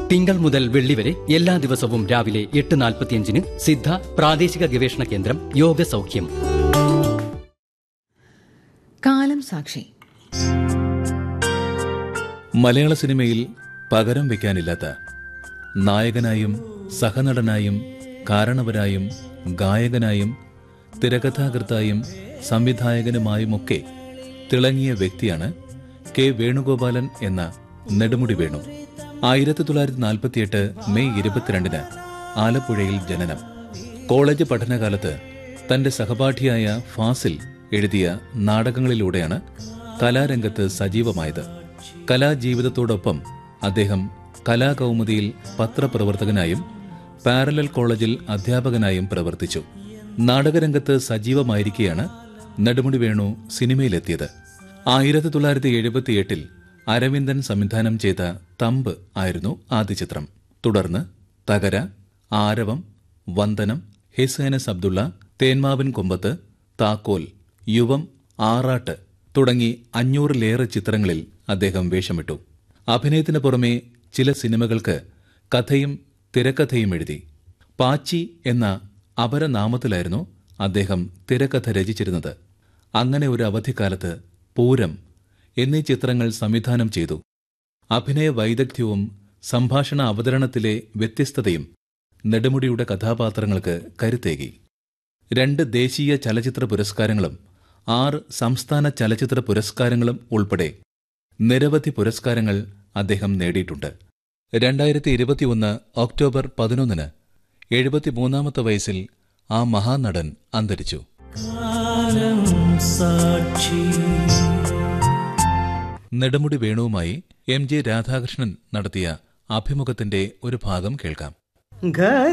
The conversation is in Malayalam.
തിങ്കൾ മുതൽ വെള്ളി വരെ എല്ലാ ദിവസവും രാവിലെ എട്ട് നാൽപ്പത്തിയഞ്ചിന് സിദ്ധ പ്രാദേശിക ഗവേഷണ കേന്ദ്രം യോഗ സൗഖ്യം കാലം സാക്ഷി മലയാള സിനിമയിൽ പകരം വയ്ക്കാനില്ലാത്ത നായകനായും സഹനടനായും കാരണവരായും ഗായകനായും തിരക്കഥാകൃത്തായും സംവിധായകനുമായുമൊക്കെ തിളങ്ങിയ വ്യക്തിയാണ് കെ വേണുഗോപാലൻ എന്ന നെടുമുടി വേണു ആയിരത്തി തൊള്ളായിരത്തി നാൽപ്പത്തിയെട്ട് മെയ് ഇരുപത്തിരണ്ടിന് ആലപ്പുഴയിൽ ജനനം കോളേജ് പഠനകാലത്ത് തന്റെ സഹപാഠിയായ ഫാസിൽ എഴുതിയ നാടകങ്ങളിലൂടെയാണ് കലാരംഗത്ത് സജീവമായത് കലാജീവിതത്തോടൊപ്പം അദ്ദേഹം കലാകൗമുദിയിൽ പത്രപ്രവർത്തകനായും പാരലൽ കോളേജിൽ അധ്യാപകനായും പ്രവർത്തിച്ചു നാടകരംഗത്ത് സജീവമായിരിക്കെയാണ് നെടുമുടി വേണു സിനിമയിലെത്തിയത് ആയിരത്തി തൊള്ളായിരത്തി എഴുപത്തിയെട്ടിൽ അരവിന്ദൻ സംവിധാനം ചെയ്ത തമ്പ് ആയിരുന്നു ആദ്യ ചിത്രം തുടർന്ന് തകര ആരവം വന്ദനം ഹിസൈനസ് അബ്ദുള്ള തേന്മാവൻ കൊമ്പത്ത് താക്കോൽ യുവം ആറാട്ട് തുടങ്ങി അഞ്ഞൂറിലേറെ ചിത്രങ്ങളിൽ അദ്ദേഹം വേഷമിട്ടു അഭിനയത്തിന് പുറമെ ചില സിനിമകൾക്ക് കഥയും തിരക്കഥയും എഴുതി പാച്ചി എന്ന അപരനാമത്തിലായിരുന്നു അദ്ദേഹം തിരക്കഥ രചിച്ചിരുന്നത് അങ്ങനെ ഒരു അവധിക്കാലത്ത് പൂരം എന്നീ ചിത്രങ്ങൾ സംവിധാനം ചെയ്തു അഭിനയ വൈദഗ്ധ്യവും സംഭാഷണ അവതരണത്തിലെ വ്യത്യസ്തതയും നെടുമുടിയുടെ കഥാപാത്രങ്ങൾക്ക് കരുത്തേകി രണ്ട് ദേശീയ ചലച്ചിത്ര പുരസ്കാരങ്ങളും ആറ് സംസ്ഥാന ചലച്ചിത്ര പുരസ്കാരങ്ങളും ഉൾപ്പെടെ നിരവധി പുരസ്കാരങ്ങൾ അദ്ദേഹം നേടിയിട്ടുണ്ട് രണ്ടായിരത്തി ഇരുപത്തിയൊന്ന് ഒക്ടോബർ പതിനൊന്നിന് എഴുപത്തിമൂന്നാമത്തെ വയസ്സിൽ ആ മഹാനടൻ അന്തരിച്ചു നെടുമുടി വേണുവുമായി എം ജെ രാധാകൃഷ്ണൻ നടത്തിയ അഭിമുഖത്തിന്റെ ഒരു ഭാഗം കേൾക്കാം